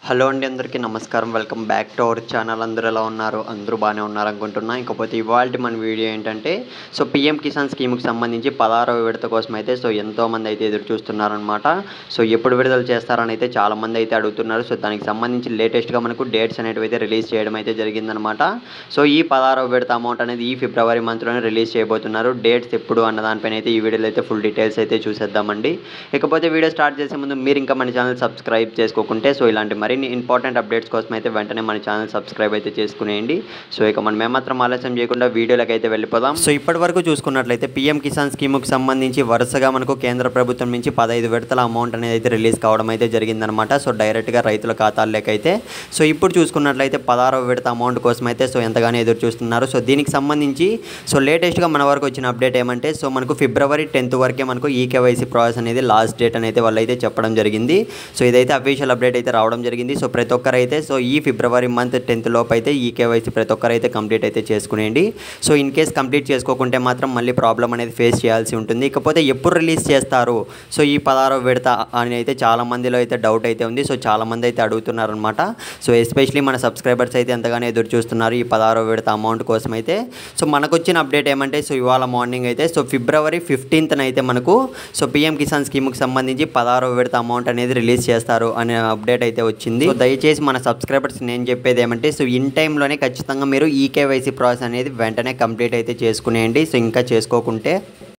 hello అండి అందరికీ నమస్కారం welcome back to our channel అందరూ ఎలా ఉన్నారు అందరూ బాగానే ఉన్నారు అనుకుంటున్నా ఇకపోతే ఇవాళ మన వీడియో ఏంటంటే సో పిఎం కిసాన్ స్కీమ్కి సంబంధించి పదహారవ విడత కోసం అయితే సో ఎంతోమంది అయితే ఎదురు చూస్తున్నారనమాట సో ఎప్పుడు విడుదల చేస్తారని అయితే చాలామంది అయితే అడుగుతున్నారు సో దానికి సంబంధించి లేటెస్ట్గా మనకు డేట్స్ అనేటివి అయితే రిలీజ్ చేయడం అయితే జరిగిందనమాట సో ఈ పదహారవ విడత అమౌంట్ అనేది ఈ ఫిబ్రవరి మంత్లోనే రిలీజ్ చేయబోతున్నారు డేట్స్ ఎప్పుడు అన్న దానిపైన అయితే ఈ వీడియోలో అయితే ఫుల్ డీటెయిల్స్ అయితే చూసేద్దామండి ఇకపోతే వీడియో స్టార్ట్ చేసే ముందు మీరు ఇంకా మన ఛానల్ సబ్స్క్రైబ్ చేసుకోకుంటే సో ఇలాంటి మరిన్ని ఇంపార్టెంట్ అప్డేట్స్ కోసం అయితే వెంటనే మన ఛానల్ సబ్స్క్రైబ్ అయితే చేసుకునేయండి సో ఇక మనం ఏమాత్రం ఆలస్యం చేయకుండా వీడియోలకు అయితే వెళ్ళిపోదాం సో ఇప్పటి వరకు చూసుకున్నట్లయితే పీఎం కిసాన్ స్కీమ్కి సంబంధించి వరుసగా మనకు కేంద్ర ప్రభుత్వం నుంచి పదహైదు విడతల అమౌంట్ అనేది అయితే రిలీజ్ కావడం అయితే జరిగిందనమాట సో డైరెక్ట్గా రైతుల ఖాతాల్లోకి అయితే సో ఇప్పుడు చూసుకున్నట్లయితే పదహారవ విడత అమౌంట్ కోసం అయితే సో ఎంతగానో ఎదురు చూస్తున్నారు సో దీనికి సంబంధించి సో లేటెస్ట్గా మన వరకు వచ్చిన అప్డేట్ ఏమంటే సో మనకు ఫిబ్రవరి టెన్త్ వరకే మనకు ఈకేవైసీ ప్రాసెస్ అనేది లాస్ట్ డేట్ అని అయితే వాళ్ళు అయితే చెప్పడం జరిగింది సో ఇదైతే అఫీషియల్ అప్డేట్ అయితే రావడం జరిగింది సో ప్రతి ఒక్కరైతే సో ఈ ఫిబ్రవరి మంత్ టెన్త్ లోపు అయితే ఈ కేవైసీ ప్రతి ఒక్కరైతే కంప్లీట్ అయితే చేసుకునేయండి సో ఇన్ కేస్ కంప్లీట్ చేసుకోకుంటే మాత్రం మళ్ళీ ప్రాబ్లం అనేది ఫేస్ చేయాల్సి ఉంటుంది ఇకపోతే ఎప్పుడు రిలీజ్ చేస్తారు సో ఈ పదహారో విడత అని అయితే చాలా మందిలో అయితే డౌట్ అయితే ఉంది సో చాలా మంది అయితే అడుగుతున్నారు అనమాట సో ఎస్పెషలీ మన సబ్స్క్రైబర్స్ అయితే ఎంతగానో ఎదురు చూస్తున్నారు ఈ పదహారో విడత అమౌంట్ కోసం అయితే సో మనకు వచ్చిన అప్డేట్ ఏమంటే సో ఇవాళ మార్నింగ్ అయితే సో ఫిబ్రవరి ఫిఫ్టీన్త్న అయితే మనకు సో పిఎం కిసాన్ స్కీమ్కి సంబంధించి పదహారో విడత అమౌంట్ అనేది రిలీజ్ చేస్తారు అనే అప్డేట్ అయితే వచ్చింది సో దయచేసి మన సబ్స్క్రైబర్స్ నేను చెప్పేది ఏమంటే సో ఇన్ టైంలోనే ఖచ్చితంగా మీరు ఈకేవైసీ ప్రాసెస్ అనేది వెంటనే కంప్లీట్ అయితే చేసుకునేయండి సో ఇంకా చేసుకోకుంటే